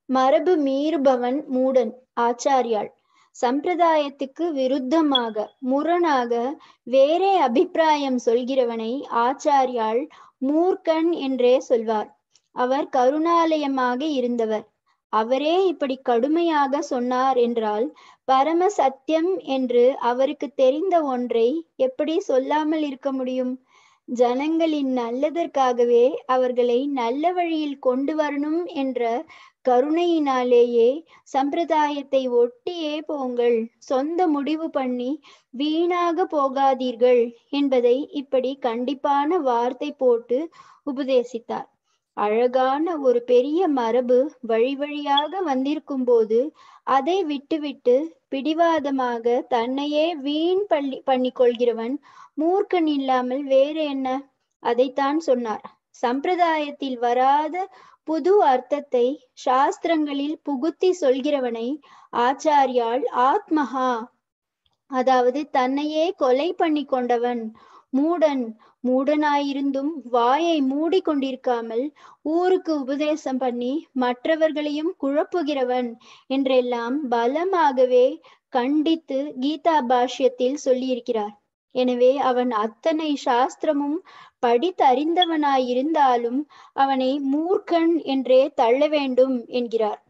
மரபு மீறுபவன் மூடன் ஆச்சாரியாள் சம்பிரதாயத்துக்கு விருத்தமாக முரணாக வேறே அபிப்பிராயம் சொல்கிறவனை ஆச்சாரியாள் மூர்க்கன் என்றே சொல்வார் அவர் கருணாலயமாக இருந்தவர் அவரே இப்படி கடுமையாக சொன்னார் என்றால் பரம சத்தியம் என்று அவருக்கு தெரிந்த ஒன்றை எப்படி சொல்லாமல் இருக்க முடியும் ஜனங்களின் நல்லதற்காகவே அவர்களை நல்ல வழியில் கொண்டு வரணும் என்ற கருணையினாலேயே சம்பிரதாயத்தை ஒட்டியே போங்கள் சொந்த முடிவு பண்ணி வீணாக போகாதீர்கள் என்பதை இப்படி கண்டிப்பான வார்த்தை போட்டு உபதேசித்தார் அழகான ஒரு பெரிய மரபு வழி வழியாக வந்திருக்கும் போது அதை விட்டுவிட்டு பிடிவாதமாக தன்னையே வீண் பள்ளி பண்ணி கொள்கிறவன் மூர்க்கன் இல்லாமல் வேறு என்ன அதைத்தான் சொன்னார் சம்பிரதாயத்தில் வராத புது அர்த்தத்தை சாஸ்திரங்களில் புகுத்தி சொல்கிறவனை ஆச்சாரியால் ஆத்மஹா அதாவது தன்னையே கொலை பண்ணி கொண்டவன் மூடன் மூடனாயிருந்தும் வாயை மூடி கொண்டிருக்காமல் ஊருக்கு உபதேசம் பண்ணி மற்றவர்களையும் குழப்புகிறவன் என்றெல்லாம் பலமாகவே கண்டித்து கீதா பாஷ்யத்தில் சொல்லியிருக்கிறார் எனவே அவன் அத்தனை சாஸ்திரமும் படித்தறிந்தவனாயிருந்தாலும் அவனை மூர்க்கன் என்றே தள்ள வேண்டும் என்கிறார்